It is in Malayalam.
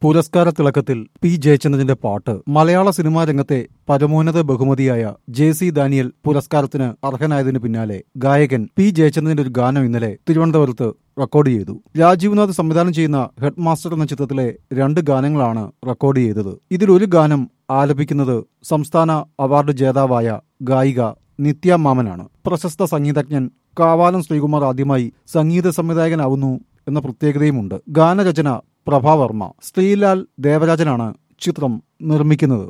പുരസ്കാര തിളക്കത്തിൽ പി ജയചന്ദ്രന്റെ പാട്ട് മലയാള സിനിമാ രംഗത്തെ പരമോന്നത ബഹുമതിയായ ജെ സി ദാനിയൽ പുരസ്കാരത്തിന് അർഹനായതിനു പിന്നാലെ ഗായകൻ പി ജയചന്ദ്രന്റെ ഒരു ഗാനം ഇന്നലെ തിരുവനന്തപുരത്ത് റെക്കോർഡ് ചെയ്തു രാജീവ് നാഥ് സംവിധാനം ചെയ്യുന്ന ഹെഡ് മാസ്റ്റർ എന്ന ചിത്രത്തിലെ രണ്ട് ഗാനങ്ങളാണ് റെക്കോർഡ് ചെയ്തത് ഇതിലൊരു ഗാനം ആലപിക്കുന്നത് സംസ്ഥാന അവാർഡ് ജേതാവായ ഗായിക നിത്യ മാമനാണ് പ്രശസ്ത സംഗീതജ്ഞൻ കാവാലം ശ്രീകുമാർ ആദ്യമായി സംഗീത സംവിധായകനാവുന്നു എന്ന പ്രത്യേകതയുമുണ്ട് ഗാനരചന പ്രഭാവർമ്മ ശ്രീലാൽ ദേവരാജനാണ് ചിത്രം നിർമ്മിക്കുന്നത്